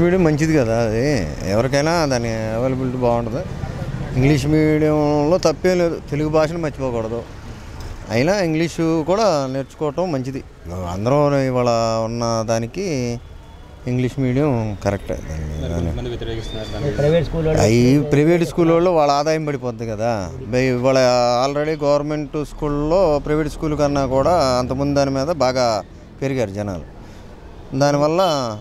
Medium మంచిది కదా అది ఎవరికైనా దాని అవైలబిలిటీ బాగుంటుంది ఇంగ్లీష్ మీడియంలో తప్పేం లేదు తెలుగు భాషను మర్చిపోకూడదు అయినా ఇంగ్లీషు కూడా నేర్చుకోవటం మంచిది అందరూ ఇవాళ ఉన్న దానికి ఇంగ్లీష్ మీడియం కరెక్టే దాన్ని కొంతమంది వ్యతిరేకిస్తున్నారు దాన్ని ప్రైవేట్ స్కూల్ అవి ప్రైవేట్ స్కూల్ వాళ్ళు వాళ్ళ ఆదాయం పడిపోద్ది కదా బై- ఇవాళ ఆల్రెడీ గవర్నమెంట్ స్కూల్లో ప్రైవేట్ స్కూల్ కన్నా కూడా అంతకుముందు దాని మీద బాగా పెరిగారు జనాలు దానివల్ల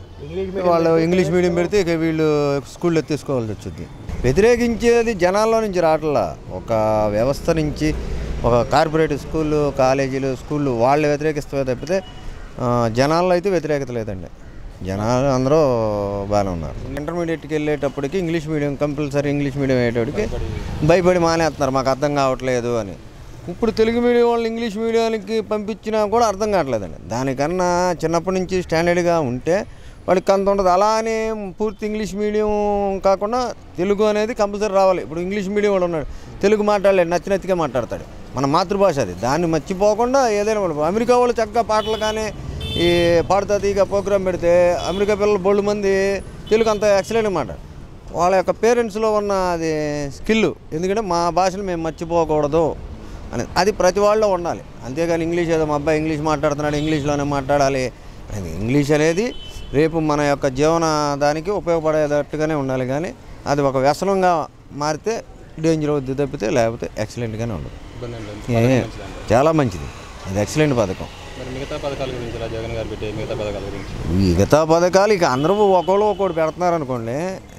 వాళ్ళు ఇంగ్లీష్ మీడియం పెడితే ఇక వీళ్ళు స్కూల్లో ఎత్తేసుకోవాల్సి వచ్చింది వ్యతిరేకించేది జనాల్లో నుంచి రావట్లా ఒక వ్యవస్థ నుంచి ఒక కార్పొరేట్ స్కూళ్ళు కాలేజీలు స్కూళ్ళు వాళ్ళు వ్యతిరేకిస్తే తప్పితే ఆ, జనాల్లో అయితే వ్యతిరేకత లేదండి జనాలు అందరూ బాగానే ఉన్నారు ఇంటర్మీడియట్కి వెళ్ళేటప్పటికి English medium compulsory English medium అయ్యేటప్పటికి భయపడి మానేస్తున్నారు మాకు అర్థం కావట్లేదు అని ఇప్పుడు తెలుగు మీడియం వాళ్ళు ఇంగ్లీష్ మీడియానికి పంపించినా కూడా అర్థం కావట్లేదండి దానికన్నా చిన్నప్పటి నుంచి స్టాండర్డ్గా ఉంటే వాడికి అంత ఉండదు అలానే పూర్తి ఇంగ్లీష్ మీడియం కాకుండా తెలుగు అనేది కంపల్సరీ రావాలి ఇప్పుడు ఇంగ్లీష్ మీడియం వాడు ఉన్నాడు తెలుగు మాట్లాడలేడు నచ్చినట్టుగా మాట్లాడతాడు మన మాతృభాష అది దాన్ని మర్చిపోకుండా ఏదైనా వాళ్ళు అమెరికా వాళ్ళు చక్కగా పాటలు కానీ ఈ పాడుతా తీగ ప్రోగ్రామ్ పెడితే అమెరికా పిల్లలు బోళ్ళు మంది తెలుగు అంత ఎక్సలెంట్ మాట వాళ్ళ యొక్క పేరెంట్స్లో ఉన్న అది స్కిల్ ఎందుకంటే మా భాషను మేము మర్చిపోకూడదు అని అది ప్రతి వాళ్ళలో ఉండాలి అంతేగాని ఇంగ్లీష్ ఏదో మా అబ్బాయి ఇంగ్లీష్ మాట్లాడుతున్నాడు ఇంగ్లీష్లోనే మాట్లాడాలి అది ఇంగ్లీష్ అనేది రేపు మన యొక్క జీవన దానికి ఉపయోగపడేటట్టుగానే ఉండాలి కానీ అది ఒక వ్యసనంగా మారితే డేంజర్ అవుద్ది తప్పితే లేకపోతే ఎక్సలెంట్గానే ఉండదు ఇబ్బంది ఏం లేదు. ఏ, పథకం మంచిదండి. చాలా మంచిది అది ఎక్సలెంట్ పథకం మరి మిగతా పథకాల గురించి ఇలా జగన్ గారు పెట్టే మిగతా పథకాల గురించి మిగతా పథకాలు ఇక అందరూ ఒకళ్ళు ఒక్కోటి పెడుతున్నారు అనుకోండి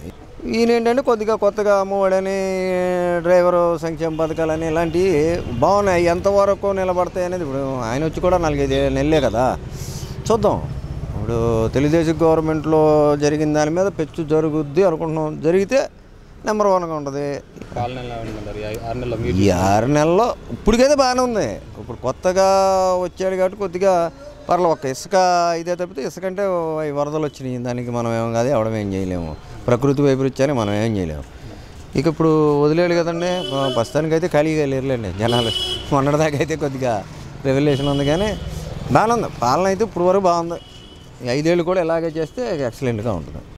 ఈయన ఏంటంటే కొద్దిగా కొత్తగా అమ్మఒడని డ్రైవరు సంక్షేమ పథకాలని ఇలాంటివి బాగున్నాయి ఎంతవరకు నిలబడతాయి అనేది ఇప్పుడు ఆయన వచ్చి కూడా నాలుగైదు నెలలే కదా చూద్దాం ఇప్పుడు తెలుగుదేశం గవర్నమెంట్లో జరిగిన దాని మీద పెచ్చు జరుగుద్ది అనుకుంటున్నాం జరిగితే నెంబర్ వన్గా ఉంటుంది పాలన ఎలా ఉందంటారు ఈ ఆరు నెలల మీరు ఈ ఆరు నెలల్లో ఇప్పటికైతే బాగానే ఉంది ఇప్పుడు కొత్తగా వచ్చాడు కాబట్టి కొద్దిగా పర్లేదు ఒక ఇసుక ఇదే తప్పితే ఇసుక అంటే ఈ వరదలు వచ్చినాయి దానికి మనం ఏం కాదు ఎవడం ఏం చేయలేము ప్రకృతి వైపరీత్యాన్ని మనం ఏం చేయలేము ఇక ఇప్పుడు వదిలేడు కదండి ప్రస్తుతానికి అయితే ఖాళీగా లేరులేండి జనాలు మొన్నటిదాకా అయితే కొద్దిగా రెవల్యూషన్ ఉంది కానీ బాగానే ఉంది పాలన అయితే ఇప్పుడు వరకు బాగుంది ఈ ఐదేళ్ళు కూడా ఇలాగే చేస్తే ఎక్సలెంట్గా ఉంటుంది